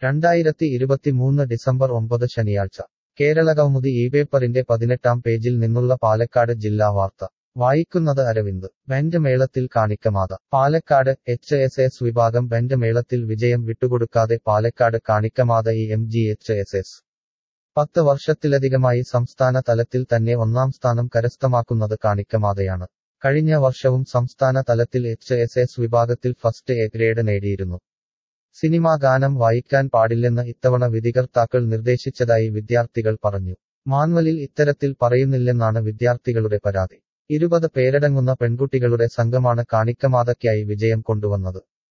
രണ്ടായിരത്തി ഇരുപത്തിമൂന്ന് ഡിസംബർ ഒമ്പത് ശനിയാഴ്ച കേരളകൗമുദി ഈ പേപ്പറിന്റെ പതിനെട്ടാം പേജിൽ നിന്നുള്ള പാലക്കാട് ജില്ലാ വാർത്ത വായിക്കുന്നത് അരവിന്ദ് ബാൻഡ് മേളത്തിൽ Kanikkamatha Palakkad H S S വിഭാഗം ബാൻഡ് മേളത്തിൽ വിജയം വിട്ടുകൊടുക്കാതെ Palakkad Kanikkamatha E M G H S S പത്ത് വർഷത്തിലധികമായി സംസ്ഥാന തലത്തിൽ തന്നെ ഒന്നാം സ്ഥാനം കരസ്ഥമാക്കുന്നത് കാണിക്കമാതയാണ് കഴിഞ്ഞ വർഷവും സംസ്ഥാന തലത്തിൽ എച്ച് എസ് എസ് വിഭാഗത്തിൽ ഫസ്റ്റ് എ ഗ്രേഡ് നേടിയിരുന്നു സിനിമാ ഗാനം വായിക്കാൻ പാടില്ലെന്ന് ഇത്തവണ വിധികർത്താക്കൾ നിർദ്ദേശിച്ചതായി വിദ്യാർത്ഥികൾ പറഞ്ഞു മാൻവലിൽ ഇത്തരത്തിൽ പറയുന്നില്ലെന്നാണ് വിദ്യാർത്ഥികളുടെ പരാതി ഇരുപത് പേരടങ്ങുന്ന പെൺകുട്ടികളുടെ സംഘമാണ് കാണിക്കമാതയ്ക്കായി വിജയം കൊണ്ടുവന്നത്